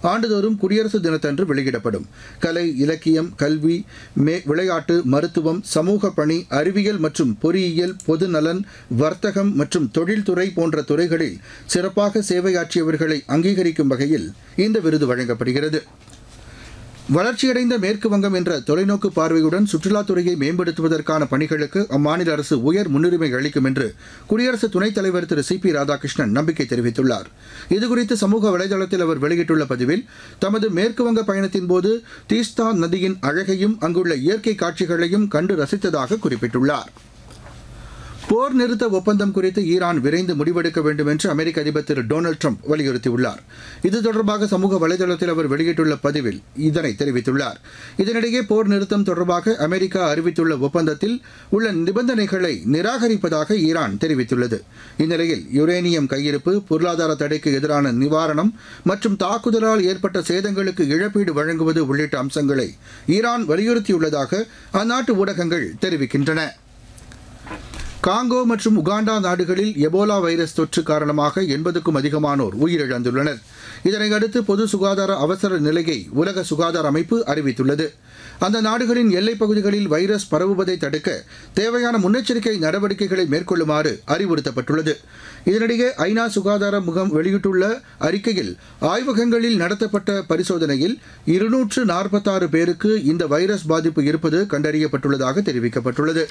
ஆண்டுதோறும் குடியரசு தினத்தன்று வெளியிடப்படும் கலை இலக்கியம் கல்வி மே விளையாட்டு மருத்துவம் சமூக பணி அறிவியல் மற்றும் பொறியியல் பொதுநலன் வர்த்தகம் மற்றும் தொழில்துறை போன்ற துறைகளில் சிறப்பாக சேவையாற்றியவர்களை அங்கீகரிக்கும் வகையில் இந்த விருது வழங்கப்படுகிறது வளர்ச்சியடைந்த மேற்கு வங்கம் என்ற தொலைநோக்கு பார்வையுடன் சுற்றுலாத்துறையை மேம்படுத்துவதற்கான பணிகளுக்கு அம்மாநில அரசு உயர் முன்னுரிமை அளிக்கும் என்று குடியரசு துணைத் தலைவர் திரு சி பி ராதாகிருஷ்ணன் நம்பிக்கை தெரிவித்துள்ளார் இதுகுறித்து சமூக வலைதளத்தில் அவர் வெளியிட்டுள்ள பதிவில் தமது மேற்கு வங்க பயணத்தின் போது தீஸ்தா நதியின் அழகையும் அங்குள்ள இயற்கை காட்சிகளையும் கண்டு ரசித்ததாக குறிப்பிட்டுள்ளார் போர் நிறுத்த ஒப்பந்தம் குறித்து ஈரான் விரைந்து முடிவெடுக்க வேண்டும் என்று அமெரிக்க அதிபர் திரு டொனால்டு ட்ரம்ப் வலியுறுத்தியுள்ளார் இது தொடர்பாக சமூக வலைதளத்தில் அவர் வெளியிட்டுள்ள பதிவில் இதனை தெரிவித்துள்ளார் இதனிடையே போர் நிறுத்தம் தொடர்பாக அமெரிக்கா அறிவித்துள்ள ஒப்பந்தத்தில் உள்ள நிபந்தனைகளை நிராகரிப்பதாக ஈரான் தெரிவித்துள்ளது இந்நிலையில் யுரேனியம் கையிருப்பு பொருளாதார தடைக்கு எதிரான நிவாரணம் மற்றும் தாக்குதலால் ஏற்பட்ட சேதங்களுக்கு இழப்பீடு வழங்குவது உள்ளிட்ட அம்சங்களை ஈரான் வலியுறுத்தியுள்ளதாக அந்நாட்டு ஊடகங்கள் தெரிவிக்கின்றன காங்கோ மற்றும் உகாண்டா நாடுகளில் எபோலா வைரஸ் தொற்று காரணமாக எண்பதுக்கும் அதிகமானோர் உயிரிழந்துள்ளனர் இதனை அடுத்து பொது சுகாதார அவசர நிலையை உலக சுகாதார அமைப்பு அறிவித்துள்ளது அந்த நாடுகளின் எல்லைப் பகுதிகளில் வைரஸ் பரவுவதை தடுக்க தேவையான முன்னெச்சரிக்கை நடவடிக்கைகளை மேற்கொள்ளுமாறு அறிவுறுத்தப்பட்டுள்ளது இதனிடையே ஐநா சுகாதார முகம் வெளியிட்டுள்ள அறிக்கையில் ஆய்வகங்களில் நடத்தப்பட்ட பரிசோதனையில் இருநூற்று நாற்பத்தாறு பேருக்கு இந்த வைரஸ் பாதிப்பு இருப்பது கண்டறியப்பட்டுள்ளதாக தெரிவிக்கப்பட்டுள்ளது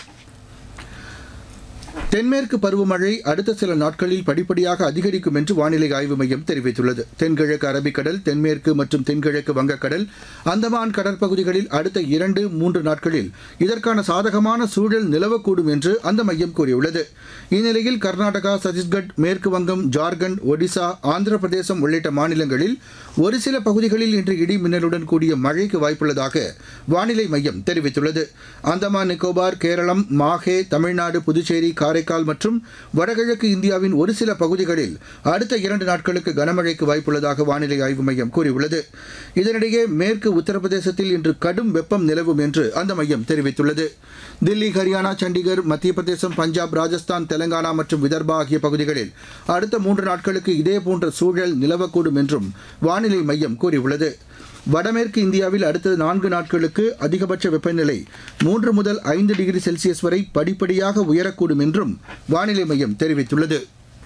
தென்மேற்கு பருவமழை அடுத்த சில நாட்களில் படிப்படியாக அதிகரிக்கும் என்று வானிலை ஆய்வு மையம் தெரிவித்துள்ளது தென்கிழக்கு அரபிக்கடல் தென்மேற்கு மற்றும் தென்கிழக்கு வங்கக்கடல் அந்தமான் கடற்பகுதிகளில் அடுத்த இரண்டு மூன்று நாட்களில் இதற்கான சாதகமான சூழல் நிலவக்கூடும் என்று அந்த மையம் கூறியுள்ளது இந்நிலையில் கர்நாடகா சத்தீஸ்கட் மேற்கு வங்கம் ஜார்க்கண்ட் ஒடிசா ஆந்திர பிரதேசம் உள்ளிட்ட மாநிலங்களில் ஒரு சில பகுதிகளில் இன்று இடி மின்னலுடன் கூடிய மழைக்கு வாய்ப்புள்ளதாக வானிலை மையம் தெரிவித்துள்ளது அந்தமான் நிக்கோபார் கேரளம் மாஹே தமிழ்நாடு புதுச்சேரி காரைக்கால் மற்றும் வடகிழக்கு இந்தியாவின் ஒரு சில பகுதிகளில் அடுத்த இரண்டு நாட்களுக்கு கனமழைக்கு வாய்ப்புள்ளதாக வானிலை ஆய்வு மையம் கூறியுள்ளது இதனிடையே மேற்கு உத்தரப்பிரதேசத்தில் இன்று கடும் வெப்பம் நிலவும் என்று அந்த மையம் தெரிவித்துள்ளது தில்லி ஹரியானா சண்டிகர் மத்திய பிரதேசம் பஞ்சாப் ராஜஸ்தான் தெலங்கானா மற்றும் விதர்பா ஆகிய பகுதிகளில் அடுத்த மூன்று நாட்களுக்கு இதேபோன்ற சூழல் நிலவக்கூடும் என்றும் வானிலை மையம் கூறியுள்ளது வடமேற்கு இந்தியாவில் அடுத்த நான்கு நாட்களுக்கு அதிகபட்ச வெப்பநிலை மூன்று முதல் ஐந்து டிகிரி செல்சியஸ் வரை படிப்படியாக உயரக்கூடும் என்றும் வானிலை மையம் தெரிவித்துள்ளது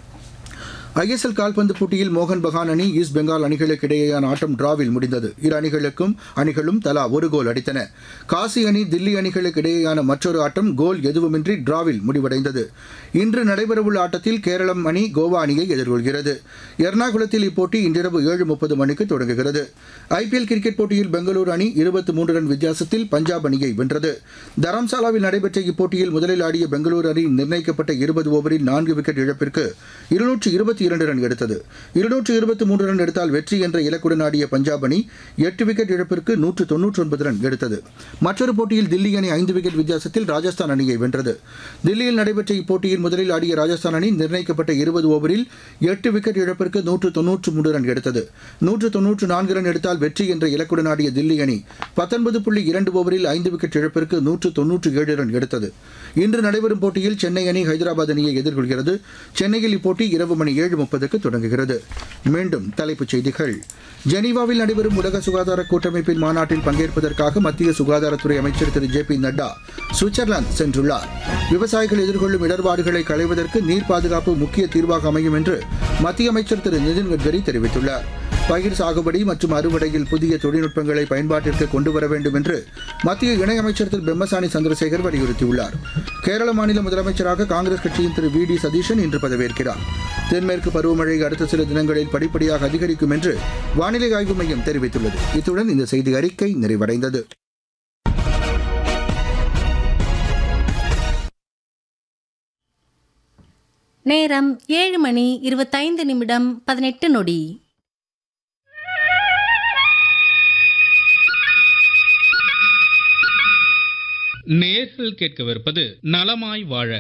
ஐஎஸ்எல் கால்பந்து போட்டியில் மோகன் பகான் அணி ஈஸ்ட் பெங்கால் அணிகளுக்கு இடையேயான ஆட்டம் டிராவில் முடிந்தது இரு அணிகளுக்கும் அணிகளும் தலா ஒரு கோல் அடித்தன காசி அணி தில்லி அணிகளுக்கு இடையேயான மற்றொரு ஆட்டம் கோல் எதுவுமின்றி டிராவில் முடிவடைந்தது இன்று நடைபெறவுள்ள ஆட்டத்தில் கேரளம் அணி கோவா அணியை எதிர்கொள்கிறது எர்ணாகுளத்தில் இப்போட்டி இன்றிரவு ஏழு முப்பது மணிக்கு தொடங்குகிறது ஐபிஎல் கிரிக்கெட் போட்டியில் பெங்களூரு அணி இருபத்தி மூன்று ரன் வித்தியாசத்தில் பஞ்சாப் அணியை வென்றது தரம்சாலாவில் நடைபெற்ற இப்போட்டியில் முதலில் ஆடிய பெங்களூரு அணி நிர்ணயிக்கப்பட்ட இருபது ஓவரில் நான்கு விக்கெட் இழப்பிற்கு இருநூற்று இருபத்தி இரண்டு ரன் எடுத்தது இருநூற்று இருபத்தி மூன்று ரன் எடுத்தால் வெற்றி என்ற இலக்குடன் ஆடிய பஞ்சாப் அணி எட்டு விக்கெட் இழப்பிற்கு நூற்று தொன்னூற்றி ஒன்பது ரன் எடுத்தது மற்றொரு போட்டியில் தில்லி அணி ஐந்து விக்கெட் வித்தியாசத்தில் ராஜஸ்தான் அணியை வென்றது தில்லியில் நடைபெற்ற இப்போட்டியில் முதலில் ஆடிய ராஜஸ்தான் அணி நிர்ணயிக்கப்பட்ட இருபது ஓவரில் எட்டு விக்கெட் இழப்பிற்கு நூற்று தொன்னூற்று மூன்று ரன் எடுத்தது நூற்று தொன்னூற்று நான்கு ரன் எடுத்தால் வெற்றி என்ற இலக்குடன் ஆடிய தில்லி அணி பத்தொன்பது புள்ளி இரண்டு ஓவரில் ஐந்து விக்கெட் இழப்பிற்கு நூற்று தொன்னூற்று ஏழு ரன் எடுத்தது இன்று நடைபெறும் போட்டியில் சென்னை அணி ஹைதராபாத் அணியை எதிர்கொள்கிறது சென்னையில் இப்போட்டி இரவு மணி ஏழு முப்பதுக்கு தொடங்குகிறது மீண்டும் தலைப்புச் செய்திகள் ஜெனீவாவில் நடைபெறும் உலக சுகாதார கூட்டமைப்பின் மாநாட்டில் பங்கேற்பதற்காக மத்திய சுகாதாரத்துறை அமைச்சர் Thiru J P Nadda Switzerland சென்றுள்ளார் விவசாயிகள் எதிர்கொள்ளும் இடர்பாடுகளை களைவதற்கு நீர் பாதுகாப்பு முக்கிய தீர்வாக அமையும் என்று மத்திய அமைச்சர் திரு நிதின் கட்கரி தெரிவித்துள்ளார் பயிர் சாகுபடி மற்றும் அறுவடையில் புதிய தொழில்நுட்பங்களை பயன்பாட்டிற்கு கொண்டு வர வேண்டும் என்று மத்திய இணையமைச்சர் திரு பெம்மசானி சந்திரசேகர் வலியுறுத்தியுள்ளார் கேரள மாநில முதலமைச்சராக காங்கிரஸ் கட்சியின் திரு வி டி சதீஷன் இன்று பதவியேற்கிறார் தென்மேற்கு பருவமழை அடுத்த சில தினங்களில் படிப்படியாக அதிகரிக்கும் என்று வானிலை ஆய்வு மையம் தெரிவித்துள்ளது இத்துடன் இந்த செய்தி அறிக்கை நிறைவடைந்தது நேரம் ஏழு மணி இருபத்தைந்து நிமிடம் பதினெட்டு நொடி நேர்கள் கேட்கவிருப்பது நலமாய் வாழ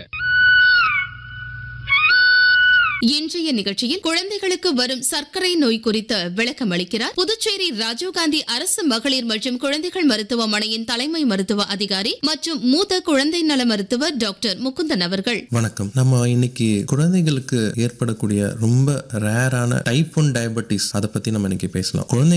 இன்றைய நிகழ்ச்சியில் குழந்தைகளுக்கு வரும் சர்க்கரை நோய் குறித்து விளக்கம் அளிக்கிறார் புதுச்சேரி ராஜீவ்காந்தி அரசு மகளிர் மற்றும் குழந்தைகள் மருத்துவமனையின் தலைமை மருத்துவ அதிகாரி மற்றும் மூத்த குழந்தை நல மருத்துவர் டாக்டர் முகுந்தன் அவர்கள் வணக்கம் நம்ம இன்னைக்கு குழந்தைகளுக்கு ஏற்படக்கூடிய ரொம்ப ரேரான டைப் ஒன் டயபெட்டிஸ் அதை பத்தி நம்ம இன்னைக்கு பேசலாம் குழந்தை